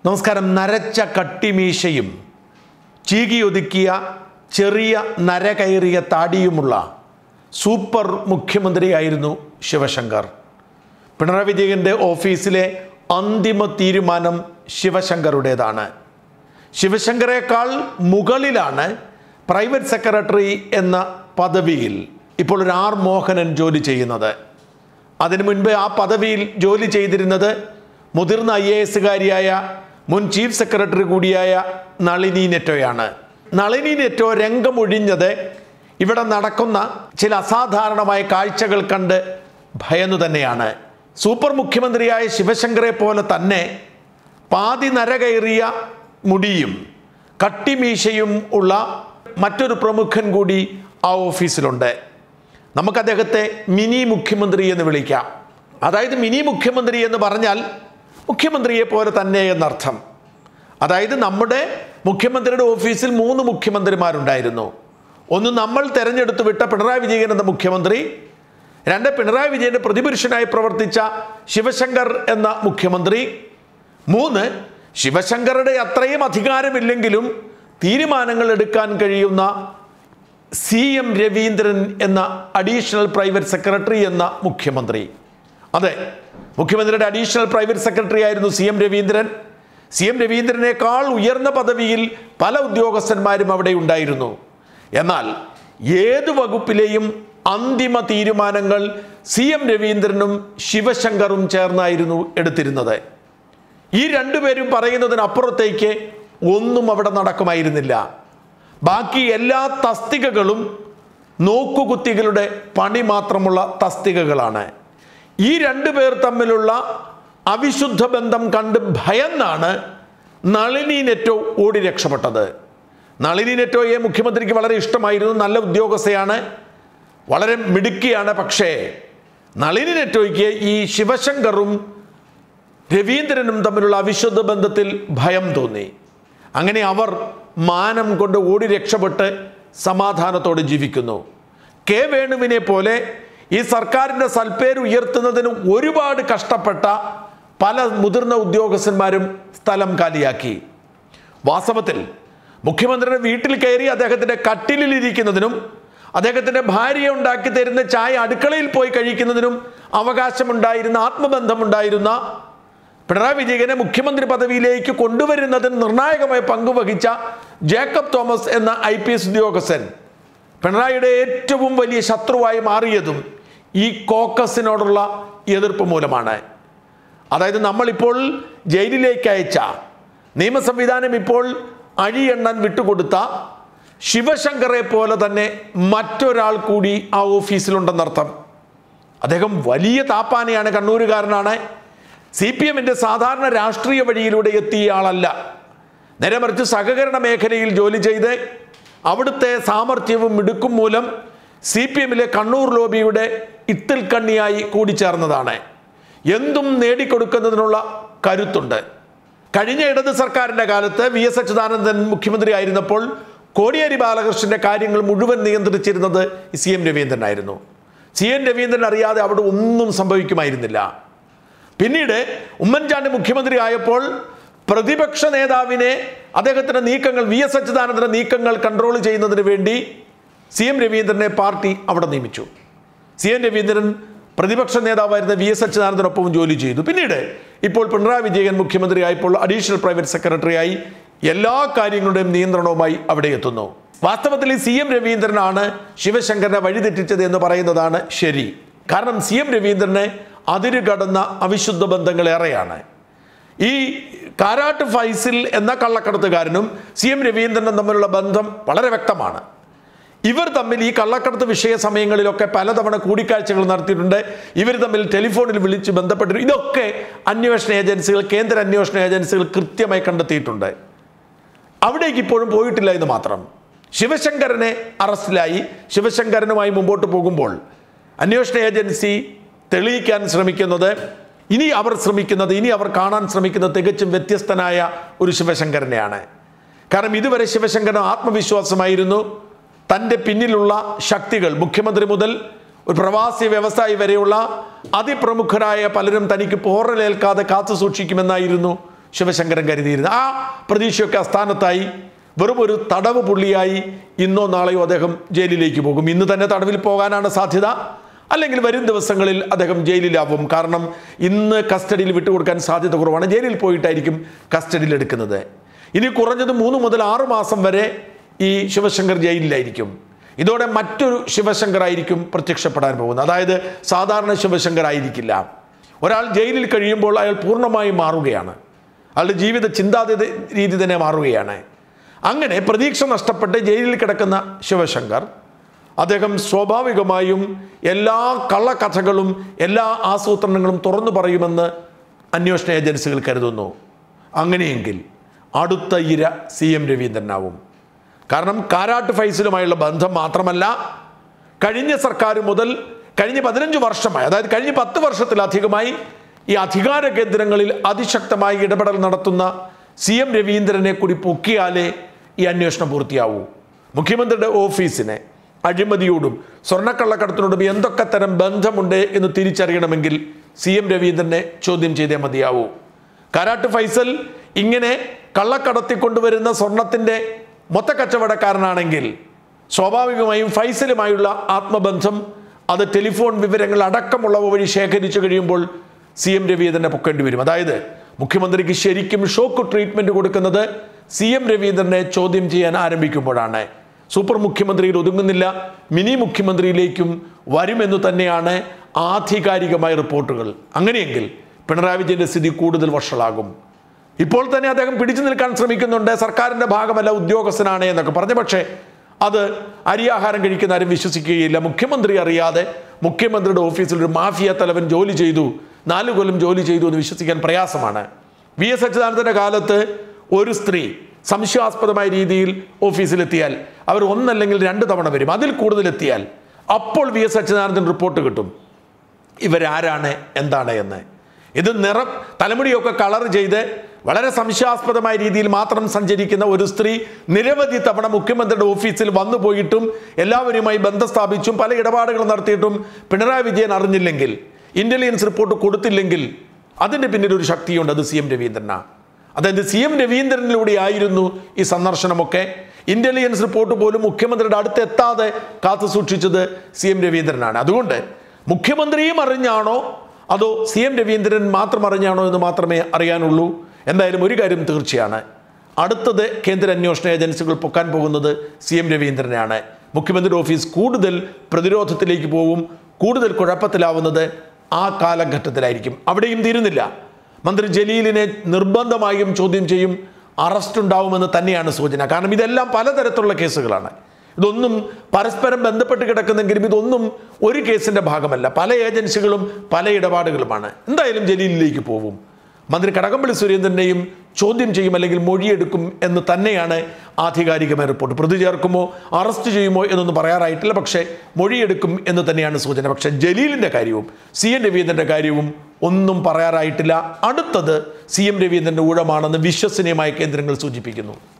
നമസ്കാരം നരച്ച കട്ടിമീശയും ചീകിയൊതുക്കിയ ചെറിയ നര കയറിയ താടിയുമുള്ള സൂപ്പർ മുഖ്യമന്ത്രിയായിരുന്നു ശിവശങ്കർ പിണറായി വിജയൻ്റെ ഓഫീസിലെ അന്തിമ തീരുമാനം ശിവശങ്കറുടേതാണ് ശിവശങ്കറേക്കാൾ മുകളിലാണ് പ്രൈവറ്റ് സെക്രട്ടറി എന്ന പദവിയിൽ ഇപ്പോൾ ഒരു ആർ മോഹനൻ ജോലി ചെയ്യുന്നത് അതിനു മുൻപ് ആ പദവിയിൽ ജോലി ചെയ്തിരുന്നത് മുതിർന്ന ഐ എ എസുകാരിയായ മുൻ ചീഫ് സെക്രട്ടറി കൂടിയായ നളിനി നെറ്റോയാണ് നളിനി നെറ്റോ രംഗമൊഴിഞ്ഞത് ഇവിടെ നടക്കുന്ന ചില അസാധാരണമായ കാഴ്ചകൾ കണ്ട് ഭയന്നു തന്നെയാണ് സൂപ്പർ മുഖ്യമന്ത്രിയായ ശിവശങ്കറെ പോലെ തന്നെ പാതി നരകയറിയ മുടിയും കട്ടിമീശയും ഉള്ള മറ്റൊരു പ്രമുഖൻ കൂടി ആ ഓഫീസിലുണ്ട് നമുക്ക് അദ്ദേഹത്തെ മിനി മുഖ്യമന്ത്രി എന്ന് വിളിക്കാം അതായത് മിനി മുഖ്യമന്ത്രി എന്ന് പറഞ്ഞാൽ മുഖ്യമന്ത്രിയെ പോലെ തന്നെ എന്നർത്ഥം അതായത് നമ്മുടെ മുഖ്യമന്ത്രിയുടെ ഓഫീസിൽ മൂന്ന് മുഖ്യമന്ത്രിമാരുണ്ടായിരുന്നു ഒന്ന് നമ്മൾ തെരഞ്ഞെടുത്തു വിട്ട പിണറായി വിജയൻ എന്ന മുഖ്യമന്ത്രി രണ്ട് പിണറായി വിജയന്റെ പ്രതിപുരുഷനായി പ്രവർത്തിച്ച ശിവശങ്കർ എന്ന മുഖ്യമന്ത്രി മൂന്ന് ശിവശങ്കറുടെ അത്രയും അധികാരമില്ലെങ്കിലും തീരുമാനങ്ങൾ എടുക്കാൻ കഴിയുന്ന സി എം രവീന്ദ്രൻ എന്ന അഡീഷണൽ പ്രൈവറ്റ് സെക്രട്ടറി എന്ന മുഖ്യമന്ത്രി അതെ മുഖ്യമന്ത്രിയുടെ അഡീഷണൽ പ്രൈവറ്റ് സെക്രട്ടറി ആയിരുന്നു C M Raveendran C M രവീന്ദ്രനേക്കാൾ ഉയർന്ന പദവിയിൽ പല ഉദ്യോഗസ്ഥന്മാരും അവിടെ ഉണ്ടായിരുന്നു എന്നാൽ ഏത് വകുപ്പിലെയും അന്തിമ തീരുമാനങ്ങൾ സി എം രവീന്ദ്രനും ശിവശങ്കറും ചേർന്നായിരുന്നു എടുത്തിരുന്നത് ഈ രണ്ടുപേരും പറയുന്നതിനപ്പുറത്തേക്ക് ഒന്നും അവിടെ നടക്കുമായിരുന്നില്ല ബാക്കി എല്ലാ തസ്തികകളും നോക്കുകുത്തികളുടെ പണി മാത്രമുള്ള തസ്തികകളാണ് ഈ രണ്ടു പേർ തമ്മിലുള്ള അവിശുദ്ധ ബന്ധം കണ്ട് ഭയന്നാണ് നളിനി നെറ്റോ ഓടി രക്ഷപ്പെട്ടത് നളിനി നെറ്റോയെ മുഖ്യമന്ത്രിക്ക് വളരെ ഇഷ്ടമായിരുന്നു നല്ല ഉദ്യോഗസ്ഥയാണ് വളരെ മിടുക്കിയാണ് പക്ഷേ നളിനി നെറ്റോയ്ക്ക് ഈ ശിവശങ്കറും രവീന്ദ്രനും തമ്മിലുള്ള അവിശുദ്ധ ബന്ധത്തിൽ ഭയം തോന്നി അങ്ങനെ അവർ മാനം കൊണ്ട് ഓടി രക്ഷപ്പെട്ട് സമാധാനത്തോടെ ജീവിക്കുന്നു കെ വേണുവിനെ പോലെ ഈ സർക്കാരിൻ്റെ സൽപ്പേര് ഉയർത്തുന്നതിന് ഒരുപാട് കഷ്ടപ്പെട്ട പല മുതിർന്ന ഉദ്യോഗസ്ഥന്മാരും സ്ഥലം കാലിയാക്കി വാസ്തവത്തിൽ മുഖ്യമന്ത്രിയുടെ വീട്ടിൽ കയറി അദ്ദേഹത്തിൻ്റെ കട്ടിലിൽ ഇരിക്കുന്നതിനും അദ്ദേഹത്തിൻ്റെ ഭാര്യ ഉണ്ടാക്കി തരുന്ന ചായ അടുക്കളയിൽ പോയി കഴിക്കുന്നതിനും അവകാശമുണ്ടായിരുന്ന ആത്മബന്ധമുണ്ടായിരുന്ന പിണറായി വിജയനെ മുഖ്യമന്ത്രി പദവിയിലേക്ക് കൊണ്ടുവരുന്നതിന് നിർണായകമായ പങ്കുവഹിച്ച ജേക്കബ് തോമസ് എന്ന ഐ പി എസ് ഉദ്യോഗസ്ഥൻ പിണറായിയുടെ ഏറ്റവും വലിയ ശത്രുവായി മാറിയതും ഈ കോക്കസിനോടുള്ള എതിർപ്പ് മൂലമാണ് അതായത് നമ്മളിപ്പോൾ ജയിലിലേക്ക് അയച്ച നിയമ സംവിധാനം ഇപ്പോൾ അഴിയെണ്ണൻ വിട്ടുകൊടുത്ത ശിവശങ്കറെ പോലെ തന്നെ മറ്റൊരാൾ കൂടി ആ ഓഫീസിലുണ്ടെന്നർത്ഥം അദ്ദേഹം വലിയ താപ്പാനയാണ് കണ്ണൂരുകാരനാണ് സി പി എമ്മിൻ്റെ സാധാരണ രാഷ്ട്രീയ വഴിയിലൂടെ എത്തിയ ആളല്ല നേരെ മറിച്ച് സഹകരണ മേഖലയിൽ ജോലി ചെയ്ത് അവിടുത്തെ സാമർഥ്യവും മിടുക്കും മൂലം സി പി എമ്മിലെ കണ്ണൂർ ലോബിയുടെ ഇത്തിൽ കണ്ണിയായി കൂടിച്ചേർന്നതാണ് എന്തും നേടിക്കൊടുക്കുന്നതിനുള്ള കരുത്തുണ്ട് കഴിഞ്ഞ ഇടത് സർക്കാരിൻ്റെ കാലത്ത് വി എസ് അച്യുതാനന്ദൻ മുഖ്യമന്ത്രി ആയിരുന്നപ്പോൾ കോടിയേരി ബാലകൃഷ്ണന്റെ കാര്യങ്ങൾ മുഴുവൻ നിയന്ത്രിച്ചിരുന്നത് സി എം രവീന്ദ്രനായിരുന്നു സി എൻ രവീന്ദ്രൻ അറിയാതെ അവിടെ ഒന്നും സംഭവിക്കുമായിരുന്നില്ല പിന്നീട് ഉമ്മൻചാണ്ടി മുഖ്യമന്ത്രി ആയപ്പോൾ പ്രതിപക്ഷ നേതാവിനെ അദ്ദേഹത്തിന്റെ നീക്കങ്ങൾ വി എസ് അച്യുതാനന്ദന്റെ നീക്കങ്ങൾ കൺട്രോൾ ചെയ്യുന്നതിന് വേണ്ടി സി എം രവീന്ദ്രനെ പാർട്ടി അവിടെ നിയമിച്ചു സി എൻ രവീന്ദ്രൻ പ്രതിപക്ഷ നേതാവായിരുന്ന വി എസ് അച്യുതാനന്ദനൊപ്പവും ജോലി ചെയ്തു പിന്നീട് ഇപ്പോൾ പിണറായി വിജയൻ മുഖ്യമന്ത്രി ആയപ്പോൾ അഡീഷണൽ പ്രൈവറ്റ് സെക്രട്ടറിയായി എല്ലാ കാര്യങ്ങളുടെയും നിയന്ത്രണവുമായി അവിടെ എത്തുന്നു വാസ്തവത്തിൽ ഈ സി എം രവീന്ദ്രനാണ് ശിവശങ്കരനെ വഴിതെറ്റിച്ചത് എന്ന് പറയുന്നതാണ് ശരി കാരണം സി എം രവീന്ദ്രനെ അതിര് കടന്ന അവിശുദ്ധ ബന്ധങ്ങൾ ഏറെയാണ് ഈ കാരാട്ട് ഫൈസിൽ എന്ന കള്ളക്കടത്തുകാരനും സി എം രവീന്ദ്രനും തമ്മിലുള്ള ബന്ധം വളരെ വ്യക്തമാണ് ഇവർ തമ്മിൽ ഈ കള്ളക്കടത്ത് വിഷയ സമയങ്ങളിലൊക്കെ പലതവണ കൂടിക്കാഴ്ചകൾ നടത്തിയിട്ടുണ്ട് ഇവർ തമ്മിൽ ടെലിഫോണിൽ വിളിച്ച് ബന്ധപ്പെട്ടിട്ടുണ്ട് ഇതൊക്കെ അന്വേഷണ ഏജൻസികൾ കേന്ദ്ര അന്വേഷണ ഏജൻസികൾ കൃത്യമായി കണ്ടെത്തിയിട്ടുണ്ട് അവിടേക്ക് ഇപ്പോഴും പോയിട്ടില്ല എന്ന് മാത്രം ശിവശങ്കരനെ അറസ്റ്റിലായി ശിവശങ്കരനുമായി മുമ്പോട്ട് പോകുമ്പോൾ അന്വേഷണ ഏജൻസി തെളിയിക്കാൻ ശ്രമിക്കുന്നത് ഇനി അവർ ശ്രമിക്കുന്നത് ഇനി അവർ കാണാൻ ശ്രമിക്കുന്നത് തികച്ചും വ്യത്യസ്തനായ ഒരു ശിവശങ്കരനെയാണ് കാരണം ഇതുവരെ ശിവശങ്കരൻ ആത്മവിശ്വാസമായിരുന്നു തൻ്റെ പിന്നിലുള്ള ശക്തികൾ മുഖ്യമന്ത്രി മുതൽ ഒരു പ്രവാസി വ്യവസായി വരെയുള്ള അതിപ്രമുഖരായ പലരും തനിക്ക് പോറലേൽക്കാതെ കാത്തു സൂക്ഷിക്കുമെന്നായിരുന്നു ശിവശങ്കരൻ കരുതിയിരുന്നത് ആ പ്രതീക്ഷയൊക്കെ അസ്ഥാനത്തായി വെറും ഒരു തടവ് പുള്ളിയായി ഇന്നോ നാളെയോ അദ്ദേഹം ജയിലിലേക്ക് പോകും ഇന്ന് തന്നെ തടവിൽ പോകാനാണ് സാധ്യത അല്ലെങ്കിൽ വരും ദിവസങ്ങളിൽ അദ്ദേഹം ജയിലിലാവും കാരണം ഇന്ന് കസ്റ്റഡിയിൽ വിട്ടുകൊടുക്കാൻ സാധ്യത കുറവാണ് ജയിലിൽ പോയിട്ടായിരിക്കും കസ്റ്റഡിയിൽ എടുക്കുന്നത് ഇനി കുറഞ്ഞത് മൂന്ന് മുതൽ ആറ് മാസം വരെ ഈ ശിവശങ്കർ ജയിലിലായിരിക്കും ഇതോടെ മറ്റൊരു ശിവശങ്കർ ആയിരിക്കും പ്രത്യക്ഷപ്പെടാൻ പോകുന്നത് അതായത് സാധാരണ ശിവശങ്കർ ആയിരിക്കില്ല ഒരാൾ ജയിലിൽ കഴിയുമ്പോൾ അയാൾ പൂർണ്ണമായും മാറുകയാണ് അയാളുടെ ജീവിത ചിന്താതി രീതി തന്നെ മാറുകയാണ് അങ്ങനെ പ്രതീക്ഷ നഷ്ടപ്പെട്ട് ജയിലിൽ കിടക്കുന്ന ശിവശങ്കർ അദ്ദേഹം സ്വാഭാവികമായും എല്ലാ കള്ളക്കഥകളും എല്ലാ ആസൂത്രണങ്ങളും തുറന്നു പറയുമെന്ന് അന്വേഷണ ഏജൻസികൾ കരുതുന്നു അങ്ങനെയെങ്കിൽ അടുത്ത ഇര സി എം രവീന്ദ്രനാവും കാരണം കാരാട്ട് ഫൈസലുമായുള്ള ബന്ധം മാത്രമല്ല കഴിഞ്ഞ സർക്കാർ മുതൽ കഴിഞ്ഞ പതിനഞ്ച് വർഷമായി അതായത് കഴിഞ്ഞ പത്ത് വർഷത്തിലധികമായി ഈ അധികാര കേന്ദ്രങ്ങളിൽ അതിശക്തമായി ഇടപെടൽ നടത്തുന്ന സി എം രവീന്ദ്രനെ കൂടി പൊക്കിയാലേ ഈ അന്വേഷണം പൂർത്തിയാവൂ മുഖ്യമന്ത്രിയുടെ ഓഫീസിനെ അഴിമതിയോടും സ്വർണ്ണക്കള്ളക്കടത്തിനോടും എന്തൊക്കെ തരം ബന്ധമുണ്ട് എന്ന് തിരിച്ചറിയണമെങ്കിൽ സി എം രവീന്ദ്രനെ ചോദ്യം ചെയ്തേ മതിയാവൂ കാരാട്ട് ഫൈസൽ ഇങ്ങനെ കള്ളക്കടത്തിക്കൊണ്ടുവരുന്ന സ്വർണത്തിൻ്റെ മൊത്ത കച്ചവടക്കാരനാണെങ്കിൽ സ്വാഭാവികമായും ഫൈസലുമായുള്ള ആത്മബന്ധം അത് ടെലിഫോൺ വിവരങ്ങൾ അടക്കമുള്ളവ വഴി ശേഖരിച്ചു കഴിയുമ്പോൾ സി എം രവീന്ദ്രനെ പൊക്കേണ്ടി വരും അതായത് മുഖ്യമന്ത്രിക്ക് ശരിക്കും ഷോക്ക് ട്രീറ്റ്മെന്റ് കൊടുക്കുന്നത് സി എം രവീന്ദ്രനെ ചോദ്യം ചെയ്യാൻ ആരംഭിക്കുമ്പോഴാണ് സൂപ്പർ മുഖ്യമന്ത്രിയിൽ ഒതുങ്ങുന്നില്ല മിനി മുഖ്യമന്ത്രിയിലേക്കും വരുമെന്ന് തന്നെയാണ് ആധികാരികമായ റിപ്പോർട്ടുകൾ അങ്ങനെയെങ്കിൽ പിണറായി വിജയന്റെ സ്ഥിതി കൂടുതൽ വഷളാകും ഇപ്പോൾ തന്നെ അദ്ദേഹം പിടിച്ചു നിൽക്കാൻ ശ്രമിക്കുന്നുണ്ട് സർക്കാരിന്റെ ഭാഗമല്ല ഉദ്യോഗസ്ഥനാണ് എന്നൊക്കെ പറഞ്ഞു പക്ഷേ അത് അരിയാഹാരം കഴിക്കുന്ന ആരും വിശ്വസിക്കുകയില്ല മുഖ്യമന്ത്രി അറിയാതെ മുഖ്യമന്ത്രിയുടെ ഓഫീസിൽ ഒരു മാഫിയ തലവൻ ജോലി ചെയ്തു നാല് കൊല്ലം ജോലി ചെയ്തു എന്ന് വിശ്വസിക്കാൻ പ്രയാസമാണ് വി എസ് അച്യുതാനന്ദന്റെ കാലത്ത് ഒരു സ്ത്രീ സംശയാസ്പദമായ രീതിയിൽ ഓഫീസിലെത്തിയാൽ അവർ ഒന്നല്ലെങ്കിൽ രണ്ട് തവണ വരും അതിൽ കൂടുതൽ എത്തിയാൽ അപ്പോൾ വി എസ് അച്യുതാനന്ദൻ റിപ്പോർട്ട് കിട്ടും ഇവരാരാണ് എന്താണ് എന്ന് ഇത് നിറം തലമുടിയൊക്കെ കളർ ചെയ്ത് വളരെ സംശയാസ്പദമായ രീതിയിൽ മാത്രം സഞ്ചരിക്കുന്ന ഒരു സ്ത്രീ നിരവധി തവണ മുഖ്യമന്ത്രിയുടെ ഓഫീസിൽ വന്നു പോയിട്ടും എല്ലാവരുമായി ബന്ധം സ്ഥാപിച്ചും പല ഇടപാടുകൾ നടത്തിയിട്ടും പിണറായി വിജയൻ അറിഞ്ഞില്ലെങ്കിൽ ഇന്റലിജൻസ് റിപ്പോർട്ട് കൊടുത്തില്ലെങ്കിൽ അതിൻ്റെ പിന്നിൽ ഒരു ശക്തിയുണ്ട് അത് സി എം രവീന്ദ്രനാണ് അതായത് സി എം രവീന്ദ്രനിലൂടെ ആയിരുന്നു ഈ സന്ദർശനമൊക്കെ ഇന്റലിജൻസ് റിപ്പോർട്ട് പോലും മുഖ്യമന്ത്രിയുടെ അടുത്ത് എത്താതെ കാത്തു സൂക്ഷിച്ചത് സി എം രവീന്ദ്രനാണ് അതുകൊണ്ട് മുഖ്യമന്ത്രിയും അറിഞ്ഞാണോ അതോ സി എം രവീന്ദ്രൻ മാത്രം അറിഞ്ഞാണോ എന്ന് മാത്രമേ അറിയാനുള്ളൂ എന്തായാലും ഒരു കാര്യം തീർച്ചയാണ് അടുത്തത് കേന്ദ്ര അന്വേഷണ ഏജൻസികൾ പൊക്കാൻ പോകുന്നത് സി എം രവീന്ദ്രനാണ് മുഖ്യമന്ത്രി ഓഫീസ് കൂടുതൽ പ്രതിരോധത്തിലേക്ക് പോവും കൂടുതൽ കുഴപ്പത്തിലാവുന്നത് ആ കാലഘട്ടത്തിലായിരിക്കും അവിടെയും തീരുന്നില്ല മന്ത്രി ജലീലിനെ നിർബന്ധമായും ചോദ്യം ചെയ്യും അറസ്റ്റ് ഉണ്ടാവുമെന്ന് തന്നെയാണ് സൂചന കാരണം ഇതെല്ലാം പലതരത്തിലുള്ള കേസുകളാണ് ഇതൊന്നും പരസ്പരം ബന്ധപ്പെട്ട് കിടക്കുന്നെങ്കിലും ഇതൊന്നും ഒരു കേസിന്റെ ഭാഗമല്ല പല ഏജൻസികളും പല ഇടപാടുകളുമാണ് എന്തായാലും ജലീലിലേക്ക് പോവും മന്ത്രി കടകംപള്ളി സുരേന്ദ്രനെയും ചോദ്യം ചെയ്യും അല്ലെങ്കിൽ മൊഴിയെടുക്കും എന്ന് തന്നെയാണ് ആധികാരികമായ റിപ്പോർട്ട് പ്രതി ചേർക്കുമോ അറസ്റ്റ് ചെയ്യുമോ എന്നൊന്നും പറയാറായിട്ടില്ല പക്ഷേ മൊഴിയെടുക്കും എന്ന് തന്നെയാണ് സൂചന പക്ഷേ ജലീലിൻ്റെ കാര്യവും സി എൻ രവീന്ദ്രൻ്റെ കാര്യവും ഒന്നും പറയാറായിട്ടില്ല അടുത്തത് സി എം രവീന്ദ്രൻ്റെ ഊഴമാണെന്ന് വിശ്വസനീയമായ കേന്ദ്രങ്ങൾ സൂചിപ്പിക്കുന്നു